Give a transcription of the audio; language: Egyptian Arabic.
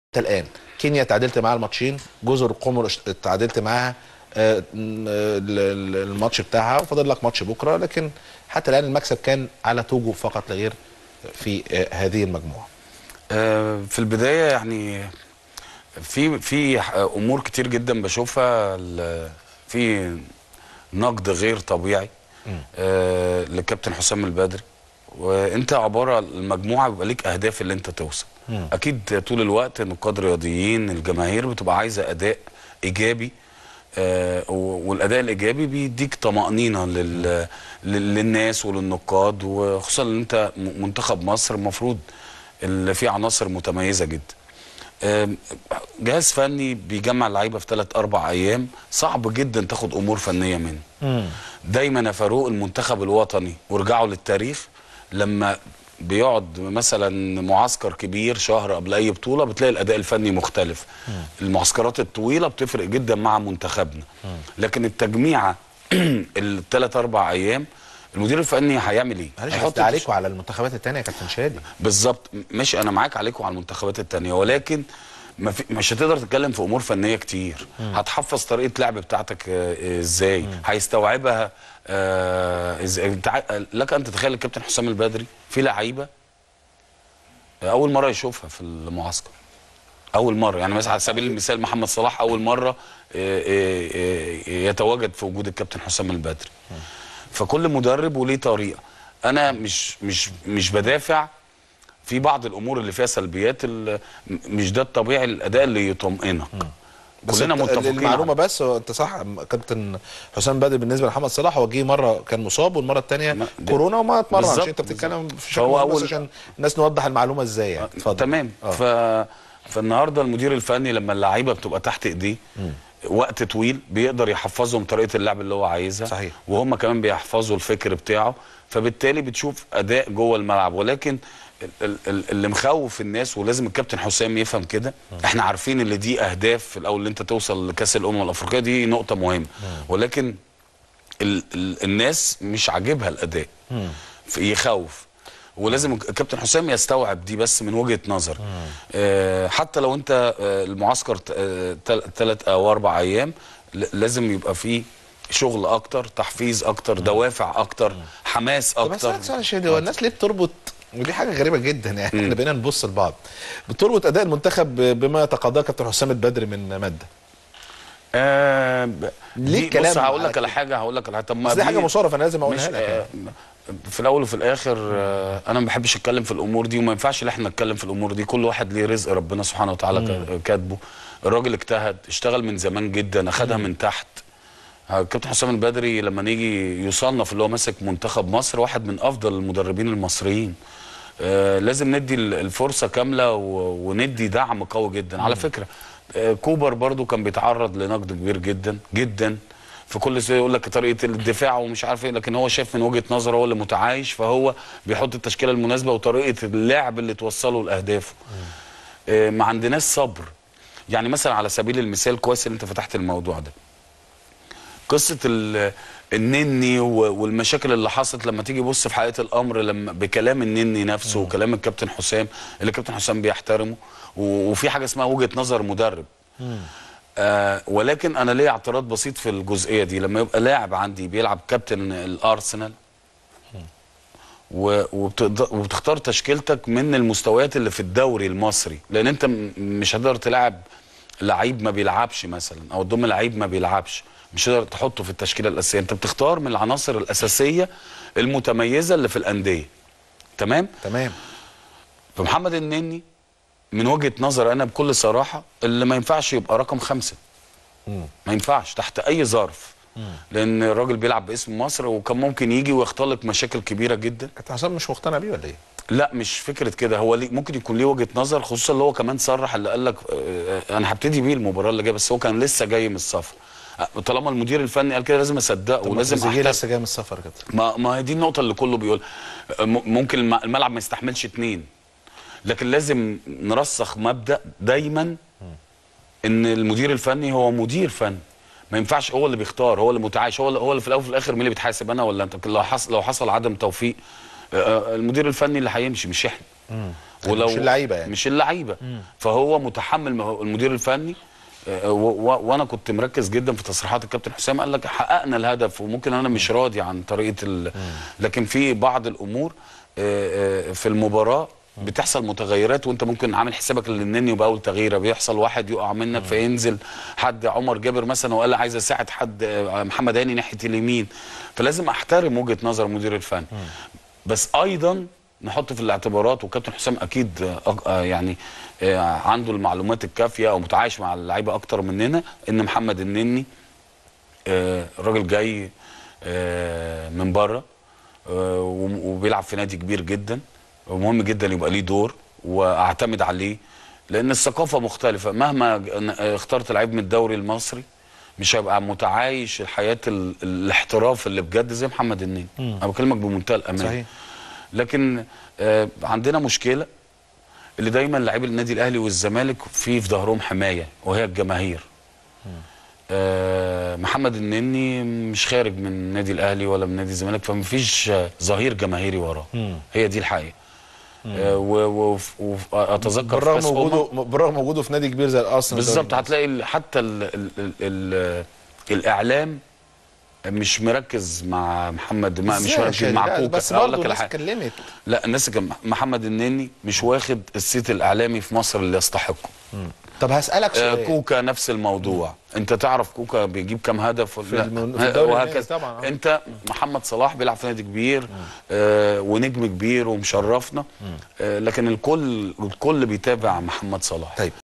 الان كينيا تعادلت معاها الماتشين جزر القمر اشت- تعادلت معاها آه، م- ال- ال- الماتش بتاعها وفاضل لك ماتش بكره لكن حتى الان المكسب كان على توجو فقط لا غير في آه، هذه المجموعه آه، في البدايه يعني في في امور كتير جدا بشوفها ال- في نقد غير طبيعي آه، للكابتن حسام البدري وانت عباره المجموعه بيبقى ليك اهداف اللي انت توصل اكيد طول الوقت نقاد رياضيين الجماهير بتبقى عايزه اداء ايجابي آه، و- والاداء الايجابي بيديك طمانينه لل... لل- للناس وللنقاد وخصوصا ان انت م- منتخب مصر المفروض اللي فيه عناصر متميزه جدا آم، جهاز فني بيجمع اللعيبه في ثلاث اربع ايام صعب جدا تاخد امور فنيه منه دايما يا فاروق المنتخب الوطني وارجعوا للتاريخ لما بيقعد مثلا معسكر كبير شهر قبل اي بطوله بتلاقي الاداء الفني مختلف المعسكرات الطويله بتفرق جدا مع منتخبنا لكن التجميعه الثلاث اربع ايام المدير الفني هيعمل ايه؟ معلش هيحط بس عليكم على المنتخبات الثانيه يا كابتن شادي بالظبط ماشي انا معاك عليكم على المنتخبات التانية ولكن ما في مش هتقدر تتكلم في امور فنيه كتير هتحفظ طريقه لعب بتاعتك آه، آه، ازاي هيستوعبها آه، ازاي تع- لك ان تتخيل الكابتن حسام البدري في لعيبه اول مره يشوفها في المعسكر اول مره يعني مثلا على سبيل المثال محمد صلاح اول مره آه، آه، آه، يتواجد في وجود الكابتن حسام البدري فكل مدرب وليه طريقه انا مش مش مش بدافع في بعض الامور اللي فيها سلبيات ال- م- مش ده الطبيعي الاداء اللي يطمئنك بس كلنا الت- متفقين المعلومه على- بس هو انت صح م- كابتن حسام بدر بالنسبه لمحمد صلاح هو جه مره كان مصاب والمره الثانيه ما- ده- كورونا وما اتمرنش بالظبط، انت بتتكلم في شكل فهو مهم بس أول- عشان الناس نوضح المعلومه ازاي يعني اتفضل تمام آه. ف فالنهارده المدير الفني لما اللعيبه بتبقى تحت ايديه وقت طويل بيقدر يحفظهم طريقه اللعب اللي هو عايزها صحيح. وهم كمان بيحفظوا الفكر بتاعه فبالتالي بتشوف اداء جوه الملعب ولكن ال- ال- ال- اللي مخوف الناس ولازم الكابتن حسام يفهم كده احنا عارفين ان دي اهداف في الاول اللي انت توصل لكاس الامم الافريقيه دي نقطه مهمه ولكن ال ال الناس مش عاجبها الاداء ف- يخوف ولازم الكابتن حسام يستوعب دي بس من وجهه نظر آه حتى لو انت آه المعسكر ثلاث او اربع ايام ل- لازم يبقى فيه شغل اكتر تحفيز اكتر دوافع اكتر حماس طب اكتر اسالك سؤال يا شادي هو الناس ليه بتربط ودي حاجه غريبه جدا يعني احنا بقينا نبص لبعض بتربط اداء المنتخب ب- بما يتقاضاه كابتن حسام البدري من ماده آه ب- ليه دي- الكلام بص هقول على لك على كده؟ حاجه هقول لك على حاجه طب ما بس دي حاجه دي- مشرفه انا لازم مش اقولها لك آه يعني. في الاول وفي الاخر آه انا ما بحبش اتكلم في الامور دي وما ينفعش ان احنا نتكلم في الامور دي كل واحد ليه رزق ربنا سبحانه وتعالى كا- كاتبه الراجل اجتهد اشتغل من زمان جدا اخدها من تحت ها، الكابتن حسام البدري لما نيجي يصنف اللي هو ماسك منتخب مصر واحد من افضل المدربين المصريين آه لازم ندي ال- الفرصه كامله و- وندي دعم قوي جدا على فكره آه كوبر برضو كان بيتعرض لنقد كبير جدا جدا في كل شيء يقول لك طريقه الدفاع ومش عارف ايه لكن هو شايف من وجهه نظره هو اللي متعايش فهو بيحط التشكيله المناسبه وطريقه اللعب اللي توصله لاهدافه آه ما عندناش صبر يعني مثلا على سبيل المثال كويس ان انت فتحت الموضوع ده قصه ال- النني و- والمشاكل اللي حصلت لما تيجي بص في حقيقه الامر لما بكلام النني نفسه وكلام الكابتن حسام اللي الكابتن حسام بيحترمه و- وفي حاجه اسمها وجهه نظر مدرب آه ولكن انا ليا اعتراض بسيط في الجزئيه دي لما يبقى لاعب عندي بيلعب كابتن الارسنال و- وبتقدر- وبتختار تشكيلتك من المستويات اللي في الدوري المصري لان انت م- مش هتقدر تلعب لعيب ما بيلعبش مثلا او ضم لعيب ما بيلعبش مش هتقدر تحطه في التشكيله الاساسيه انت بتختار من العناصر الاساسيه المتميزه اللي في الانديه تمام تمام فمحمد النني من وجهه نظر انا بكل صراحه اللي ما ينفعش يبقى رقم خمسة ما ينفعش تحت اي ظرف لان الراجل بيلعب باسم مصر وكان ممكن يجي ويختلق مشاكل كبيره جدا كابتن حسام مش مقتنع بيه ولا ايه؟ لا مش فكره كده هو ليه ممكن يكون ليه وجهه نظر خصوصا اللي هو كمان صرح اللي قال لك آه، آه، انا هبتدي بيه المباراه اللي جايه بس هو كان لسه جاي من السفر آه، طالما المدير الفني قال كده لازم اصدقه ولازم ولازم زيجي أحترم. لسه جاي من السفر يا كابتن ما ما هي دي النقطة اللي كله بيقول م- ممكن الم- الملعب ما يستحملش اتنين لكن لازم نرسخ مبدأ دايما ان المدير الفني هو مدير فن ما ينفعش هو اللي بيختار هو اللي متعايش هو اللي هو اللي في الاول وفي الاخر مين اللي بيتحاسب انا ولا انت لكن لو حصل لو حصل عدم توفيق آه، آه، المدير الفني اللي هيمشي مش احنا يعني مش اللعيبة يعني. مش اللعيبه فهو متحمل ما هو المدير الفني آه، و- و- وانا كنت مركز جدا في تصريحات الكابتن حسام قال لك حققنا الهدف وممكن انا مش راضي عن طريقه ال... لكن في بعض الامور آه، آه، في المباراه بتحصل متغيرات وانت ممكن عامل حسابك للنني باول تغييره بيحصل واحد يقع منك فينزل حد عمر جابر مثلا وقال عايز اساعد حد آه، محمد هاني ناحيه اليمين فلازم احترم وجهه نظر المدير الفني بس ايضا نحط في الاعتبارات وكابتن حسام اكيد آه، آه، يعني آه، عنده المعلومات الكافيه او متعايش مع اللعيبه اكتر مننا ان محمد النني آه، راجل جاي آه، من بره آه، وم- وبيلعب في نادي كبير جدا ومهم جدا يبقى ليه دور واعتمد عليه لان الثقافه مختلفه مهما ج- آه، اخترت لعيب من الدوري المصري مش هيبقى متعايش الحياه ال- الاحتراف اللي بجد زي محمد النني انا بكلمك بمنتهى الامان صحيح. لكن آه، عندنا مشكله اللي دايما لعيب النادي الاهلي والزمالك في في ظهرهم حمايه وهي الجماهير آه، محمد النني مش خارج من النادي الاهلي ولا من نادي الزمالك فمفيش آه، ظهير جماهيري وراه هي دي الحقيقه آه، و- و- واتذكر في بالرغم كاس أمم وجوده بالرغم وجوده في نادي كبير زي الارسنال بالظبط هتلاقي ال- حتى ال ال ال ال الاعلام مش مركز مع محمد ما مش إزاي يا مركز شادي؟ مع لا، كوكا بس أقول برضه لك على الناس حاجة. اتكلمت لا الناس كان محمد النني مش واخد الصيت الاعلامي في مصر اللي يستحقه طب هسالك آه، سؤال كوكا نفس الموضوع انت تعرف كوكا بيجيب كام هدف ولا في لا؟ الم- في الدوري وهكذا الإنجليزي طبعا، آه. انت محمد صلاح بيلعب في نادي كبير آه ونجم كبير ومشرفنا آه لكن الكل الكل بيتابع محمد صلاح طيب